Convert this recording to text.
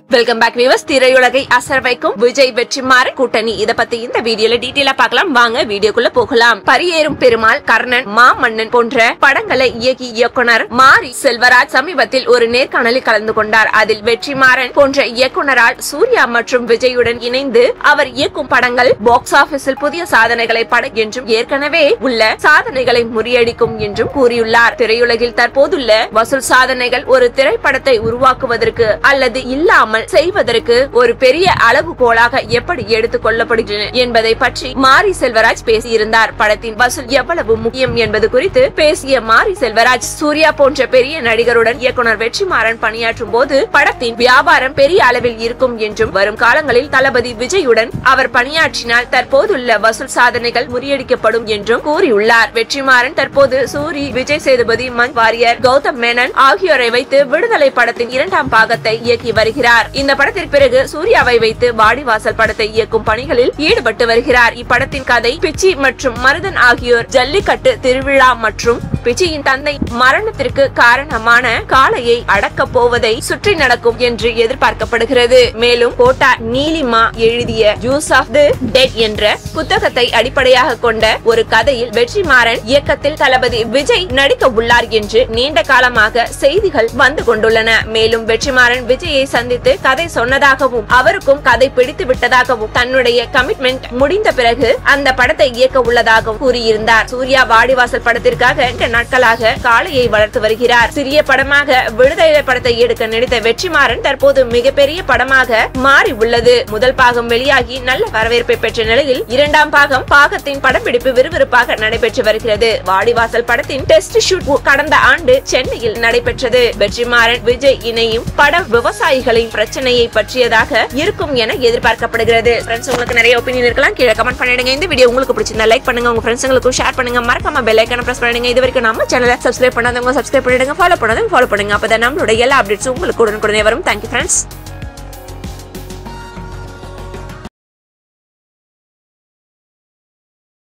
welcome back viewers திரையுலகை அசர் வைக்கும் விஜய் வெற்றிமாறன் கூட்டணி இத பத்தி இந்த வீடியோல டீட்டெயிலா பார்க்கலாம் வாங்க வீடியோக்குள்ள போகலாம் பரியேறும் பெருமாள் கர்ணன் மாமன்னன் போன்ற படங்களை இயக்கி இயக்குனர் மாரி செல்வராஜ் சமீபத்தில் ஒரு நேர்காணலில் கலந்து கொண்டார் அதில் வெற்றிமாறன் போன்ற இயக்குனரால் சூர்யா மற்றும் விஜயுடன் இணைந்து அவர் இயக்கும் படங்கள் பாக்ஸ் ஆபீஸில் புதிய சாதனைகளை பட என்றும் ஏற்கனவே உள்ள சாதனைகளை முறியடிக்கும் என்றும் கூறியுள்ளார் திரையுலகில் தற்போதுள்ள வசூல் சாதனைகள் ஒரு திரைப்படத்தை உருவாக்குவதற்கு அல்லது இல்லாமல் செய்வதற்கு ஒரு பெரிய அளவுகோலாக எப்படி எடுத்துக் கொள்ளப்படுகின்றன என்பதை பற்றி மாரி செல்வராஜ் பேசியிருந்தார் படத்தின் வசூல் எவ்வளவு முக்கியம் என்பது குறித்து பேசிய மாரி செல்வராஜ் சூர்யா போன்ற பெரிய நடிகருடன் இயக்குனர் வெற்றிமாறன் பணியாற்றும் போது படத்தின் வியாபாரம் பெரிய அளவில் இருக்கும் என்றும் வரும் காலங்களில் தளபதி விஜயுடன் அவர் பணியாற்றினால் தற்போதுள்ள வசூல் சாதனைகள் முறியடிக்கப்படும் என்றும் கூறியுள்ளார் வெற்றிமாறன் தற்போது சூரி விஜய் சேதுபதி மன் வாரியர் கௌதம் மேனன் ஆகியோரை வைத்து விடுதலை படத்தின் இரண்டாம் பாகத்தை இயக்கி வருகிறார் இந்த படத்திற்கு பிறகு சூர்யாவை வைத்து வாடிவாசல் படத்தை இயக்கும் பணிகளில் ஈடுபட்டு வருகிறார் இப்படத்தின் கதை பிச்சி மற்றும் மருதன் ஆகியோர் ஜல்லிக்கட்டு திருவிழா மற்றும் பிச்சியின் தந்தை மரணத்திற்கு காரணமான காளையை அடக்கப் போவதை சுற்றி நடக்கும் என்று எதிர்பார்க்கப்படுகிறது மேலும் கோட்டா நீலிமா எழுதிய ஜூஸ் ஆஃப் தி டெட் என்ற புத்தகத்தை அடிப்படையாக கொண்ட ஒரு கதையில் வெற்றிமாறன் இயக்கத்தில் தளபதி விஜய் நடிக்க உள்ளார் என்று நீண்ட காலமாக செய்திகள் வந்து கொண்டுள்ளன மேலும் வெற்றிமாறன் விஜயை சந்தித்து கதை சொன்னதாகவும் அவருக்கும் கதை பிடித்து விட்டதாகவும் தன்னுடைய கமிட்மெண்ட் முடிந்த பிறகு அந்த படத்தை இயக்க உள்ளதாகவும் கூறியிருந்தார் சூர்யா வாடிவாசல் படத்திற்காக நீண்ட நாட்களாக காளையை வளர்த்து வருகிறார் சிறிய படமாக விடுதலை படத்தை எடுக்க நினைத்த வெற்றிமாறன் தற்போது மிகப்பெரிய படமாக மாறி உள்ளது முதல் பாகம் வெளியாகி நல்ல வரவேற்பை பெற்ற நிலையில் இரண்டாம் பாகம் பாகத்தின் படப்பிடிப்பு விறுவிறுப்பாக நடைபெற்று வருகிறது வாடிவாசல் படத்தின் டெஸ்ட் ஷூட் கடந்த ஆண்டு சென்னையில் நடைபெற்றது வெற்றிமாறன் விஜய் இணையும் படம் விவசாயிகளின் பிரச்சனையை பற்றியதாக இருக்கும் என எதிர்பார்க்கப்படுகிறது ஃப்ரெண்ட்ஸ் உங்களுக்கு நிறைய ஒப்பீனியன் இருக்கலாம் கீழே கமெண்ட் பண்ணிடுங்க இந்த வீடியோ உங்களுக்கு பிடிச்சிருந்தா லைக் பண்ணுங்க உங்க ஃப்ரெண்ட்ஸுங்களுக்கும் ஷேர் பண்ணுங்க மறக்காம பெல் ஐக்கான பிரஸ் பண்ணுங்க இது வரைக்கும் நம்ம சேனலை சப்ஸ்கிரைப் பண்ணாதவங்க சப்ஸ்கிரைப் பண்ணிடுங்க ஃபாலோ பண்ணாதவங்க ஃபாலோ பண்ணுங்க அப்பதான் நம்மளோட எல்லா அப்டேட்ஸும் உங்களுக்கு உடனுக்குடனே வரும் தேங்க்யூ ஃப்ரெண்ட்ஸ்